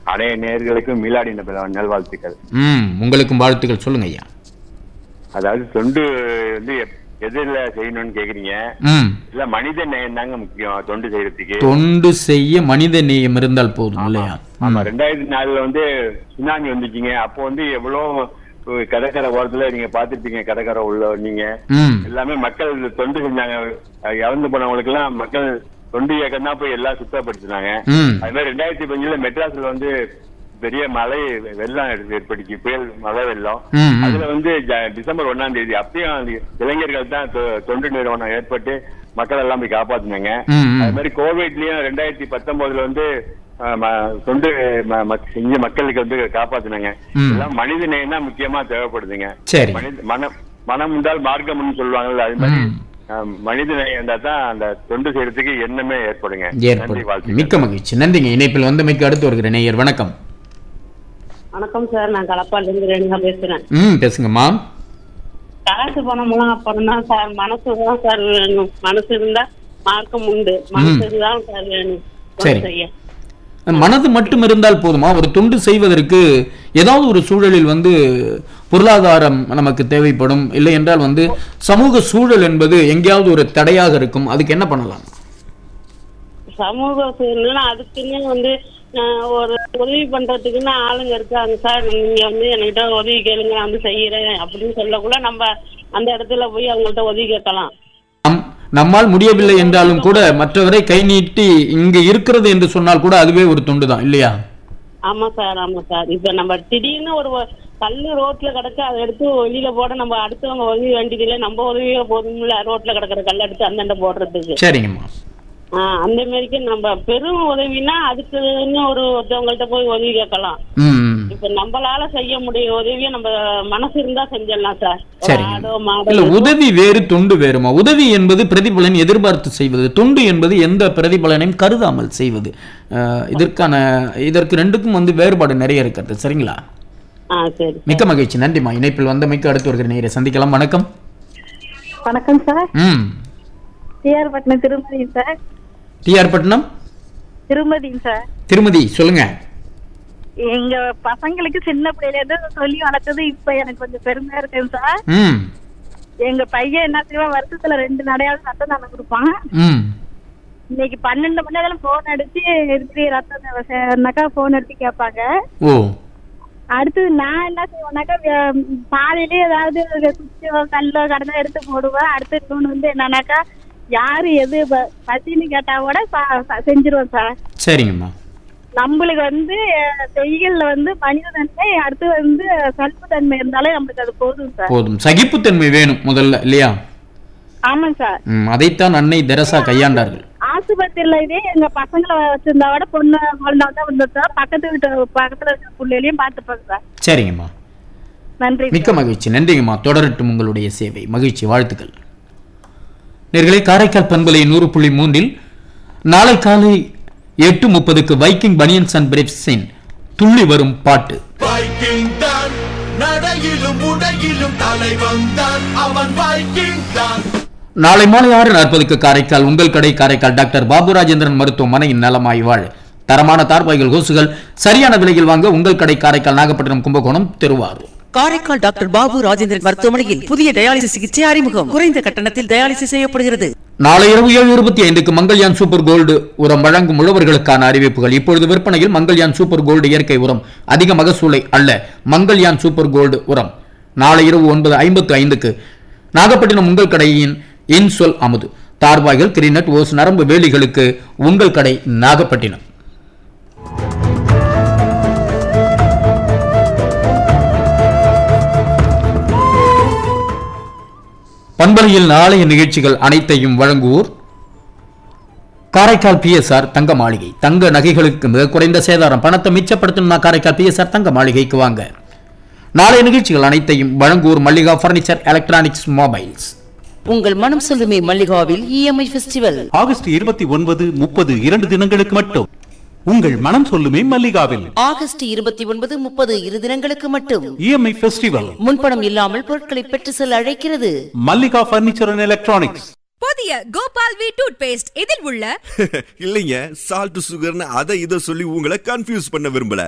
அனைய நேர்களுக்கும் மீளாடி நல்வாழ்த்துக்கள் ம் உங்களுக்கும் வாழ்த்துக்கள் சொல்லுங்க ஐயா அதாவது தொண்டு வந்து எப்- எதுல செய்யணும்னு கேக்குறீங்க ம் இல்ல மனித நேயம் தாங்க முக்கியம் தொண்டு செய்யறதுக்கு தொண்டு செய்ய மனித நேயம் இருந்தால் போதும் இல்லையா ஆமா ரெண்டாயிரத்தி நாலுல வந்து சுனாமி வந்துச்சுங்க அப்போ வந்து எவ்வளவு அஹ், கடற்கரை ஓரத்துல நீங்க பாத்துருப்பீங்க கடற்கரை உள்ள நீங்க ம் எல்லாமே மக்கள் தொண்டு செஞ்சாங்க அஹ், இறந்து போனவங்களுக்கு எல்லாம் மக்கள் தொண்டு இயக்கம் தான் போய் எல்லாம் சுத்தப்படுத்தினாங்க ம் அது மாதிரி ரெண்டாயிரத்தி பதினஞ்சுல மெட்ராஸ்ல வந்து பெரிய மழை வெள்ளம் ஏற்ப- ஏற்பட்டுச்சு புயல் மழை வெள்ளம் ம், ம். அதுல வந்து ஜ- டிசம்பர் ஒண்ணாம் தேதி அப்பயும் அந்த இளைஞர்கள் தான் தொ- தொண்டு நிறுவனம் ஏற்பட்டு மக்கள் எல்லாம் போய் காப்பாத்துனாங்க ம், ம். அது மாதிரி கோவிட்லயும் ரெண்டாயிரத்தி பத்தொன்பதுல வந்து அஹ், ம- தொண்டு ம- ம- செஞ்ச மக்களுக்கு வந்து காப்பாத்துனாங்க ம். எல்லாம் மனித நேயம் தான் முக்கியமா தேவைப்படுதுங்க சரி மனித மனம் மனம் இருந்தால் மார்க்கம்னு சொல்லுவாங்கல்ல அது மாதிரி ம். அஹ், மனித நேயம் இருந்தா தான் அந்த தொண்டு செய்யறதுக்கு எண்ணமே ஏற்படுங்க நன்றி ஏற்படும் வாழ்த்துக்கள் மிக்க மகிழ்ச்சி நன்றிங்க இணைப்பில் வந்தமைக்கு அடுத்து வருகிற நேயர் வணக்கம் வணக்கம் சார் நான் களப்பால இருந்து ரேணுகா பேசுறேன் ம் பேசுங்கம்மா காசு பணம் மூலம் அப்புறம் தான் சார் மனசு தான் சார் வேணும் மனசு இருந்தா மார்க்கம் உண்டு மனசு இருந்தாலும் சார் வேணும் சரி. செய்ய மனது மட்டும் இருந்தால் போதுமா ஒரு தொண்டு செய்வதற்கு ஏதாவது ஒரு சூழலில் வந்து பொருளாதாரம் நமக்கு தேவைப்படும் இல்லை என்றால் வந்து சமூக சூழல் என்பது எங்கேயாவது ஒரு தடையாக இருக்கும் அதுக்கு என்ன பண்ணலாம் சமூக சூழ்நிலை அதுக்குன்னு வந்து அஹ், ஒரு உதவி பண்றதுக்குன்னு ஆளுங்க இருக்காங்க சார் நீங்க வந்து என்கிட்ட உதவி கேளுங்க நான் வந்து செய்யறேன் அப்படின்னு சொல்லக்குள்ள நம்ம அந்த இடத்துல போய் அவங்கள்ட்ட உதவி கேட்கலாம் நம் நம்மால் முடியவில்லை என்றாலும் கூட மற்றவரை கை நீட்டி இங்க இருக்கிறது என்று சொன்னால் கூட அதுவே ஒரு தொண்டு தான் இல்லையா ஆமா சார் ஆமா சார் இப்ப நம்ம திடீர்னு ஒரு வ- கல்லு ரோட்ல கிடக்க அதை எடுத்து வெளியில போட நம்ம அடுத்தவங்க உதவி வேண்டியதில்லை நம்ம உதவியே போதும்ல ரோட்ல கிடக்குற கல்ல எடுத்து அந்தாண்ட போடுறதுக்கு சரிங்கம்மா ஆஹ் அந்த மாதிரிக்கு நம்ம பெரும் உதவினா அதுக்குன்னு ஒரு ஒருத்தவங்கள்ட்ட போய் உதவி கேட்கலாம் ம் ம். இப்ப நம்மளால செய்ய முடிய உதவியை நம்ம மனசு இருந்தா செஞ்சிடலாம் சார் ஒரு சரிங்க ஆடோ இல்ல மாடோ உதவி வேறு தொண்டு வேறுமா உதவி என்பது பிரதிபலன் எதிர்பார்த்து செய்வது தொண்டு என்பது எந்த பிரதிபலனையும் கருதாமல் செய்வது அஹ், இதற்கான இதற்கு ரெண்டுக்கும் வந்து வேறுபாடு நிறைய இருக்கிறது சரிங்களா ஆ சரி மிக்க மகிழ்ச்சி நன்றிம்மா இணைப்பில் வந்தமைக்கு அடுத்து வருகிற நேரை சந்திக்கலாம் வணக்கம் வணக்கம் சார் ம் டிஆர் பட்டினம் திருமதி சார் டிஆர் பட்டினம் திருமதிங்க சார் திருமதி சொல்லுங்க எங்க பசங்களுக்கு சின்ன பிள்ளையில இருந்து சொல்லி வளர்த்தது இப்ப எனக்கு கொஞ்சம் பெருமையா இருக்குங்க சார் ம் எங்க பையன் என்ன செய்வான் வருஷத்துல ரெண்டு நடையாவது ரத்தம் தானே கொடுப்பான் ம் இன்னைக்கு பன்னெண்டு மணி நேரம் போன் அடிச்சு இருக்கு ரத்தம் தேவைன்னாக்கா போன் அடிச்சு கேட்பாங்க ஓ அடுத்தது நான் என்ன செய்வேன்னாக்கா வே- பாதியிலே ஏதாவது குச்சியோ கல்லோ கடந்தோ எடுத்து போடுவேன் அடுத்து இன்னொன்று வந்து என்னன்னாக்கா யாரு எது ப- பசின்னு கேட்டா கூட ப- ப- செஞ்சிருவேன் சார் சரிங்கம்மா நம்மளுக்கு வந்து அஹ், செய்கள்ல வந்து மனித தன்மை அடுத்து வந்து சல்பு தன்மை இருந்தாலே நம்மளுக்கு அது போதும் சார் போதும் சகிப்புத்தன்மை வேணும் முதல்ல இல்லையா ஆமாம் சார் ம் அதைத்தான் அன்னை தெரசா கையாண்டார்கள் ஆஸ்பத்திரியில இதே எங்க பசங்களை வச்சிருந்தா விட பொண்ணு குழந்தை தான் வந்தா பக்கத்து வீட்டு பக்கத்துல இருக்க பிள்ளைகளையும் பார்த்துப்பாங்க சார் சரிங்கம்மா நன்றி மிக்க மகிழ்ச்சி நன்றிங்கம்மா தொடரட்டும் உங்களுடைய சேவை மகிழ்ச்சி வாழ்த்துக்கள் நேர்களே காரைக்கால் பண்பலை நூறு புள்ளி மூன்றில் நாளை காலை எட்டு முப்பதுக்கு வைக்கிங் பனியன்ஸ் அண்ட் பிரேப்ஸின் துள்ளி வரும் பாட்டு வைக்கிங் தான் நடையிலும் உடையிலும் தலைவன் தான் அவன் வைக்கிங் தான் நாளை மாலை ஆறு நாற்பதுக்கு காரைக்கால் உங்கள் கடை காரைக்கால் டாக்டர் பாபு ராஜேந்திரன் மருத்துவமனையின் நலமாய் வாழ் தரமான தார்பாய்கள் கொசுகள் சரியான விலையில் வாங்க உங்கள் கடை காரைக்கால் நாகப்பட்டினம் கும்பகோணம் திருவாரூர் காரைக்கால் டாக்டர் பாபு ராஜேந்திரன் மருத்துவமனையில் புதிய டயாலிசிஸ் சிகிச்சை அறிமுகம் குறைந்த கட்டணத்தில் டயாலிசிஸ் செய்யப்படுகிறது நாளை இரவு ஏழு இருபத்தி ஐந்துக்கு மங்கள்யான் சூப்பர் கோல்டு உரம் வழங்கும் உழவர்களுக்கான அறிவிப்புகள் இப்பொழுது விற்பனையில் மங்கள்யான் சூப்பர் கோல்டு இயற்கை உரம் அதிக மகசூலை அல்ல மங்கள்யான் சூப்பர் கோல்டு உரம் நாளை இரவு ஒன்பது ஐம்பத்து ஐந்துக்கு நாகப்பட்டினம் உங்கள் கடையின் இன்சொல் அமுது தார்பாய்கள் கிரினட் ஓஸ் நரம்பு வேலிகளுக்கு உங்கள் கடை நாகப்பட்டினம் பண்பலையில் நாளைய நிகழ்ச்சிகள் அனைத்தையும் வழங்குவோர் காரைக்கால் பிஎஸ்ஆர் தங்க மாளிகை தங்க நகைகளுக்கு மிக குறைந்த சேதாரம் பணத்தை மிச்சப்படுத்தணும்னா காரைக்கால் பிஎஸ்ஆர் தங்க மாளிகைக்கு வாங்க நாளைய நிகழ்ச்சிகள் அனைத்தையும் வழங்குவோர் மல்லிகா பர்னிச்சர் எலக்ட்ரானிக்ஸ் மொபைல்ஸ் உங்கள் மனம் சொல்லுமே மல்லிகாவில் இஎம்ஐ ஃபெஸ்டிவல் ஆகஸ்ட் இருபத்தி ஒன்பது முப்பது இரண்டு தினங்களுக்கு மட்டும் உங்கள் மனம் சொல்லுமே மல்லிகாவில் ஆகஸ்ட் இருபத்தி ஒன்பது முப்பது இரு தினங்களுக்கு மட்டும் இஎம்ஐ ஃபெஸ்டிவல் முன்பணம் இல்லாமல் பொருட்களை பெற்று செல்ல அழைக்கிறது மல்லிகா பர்னிச்சர் அண்ட் எலக்ட்ரானிக்ஸ் புதிய கோபால் வி டூத் பேஸ்ட் இதில் உள்ள இல்லைங்க சால்ட் சுகர்னு அதை இதை சொல்லி உங்களை கன்ஃபியூஸ் பண்ண விரும்பல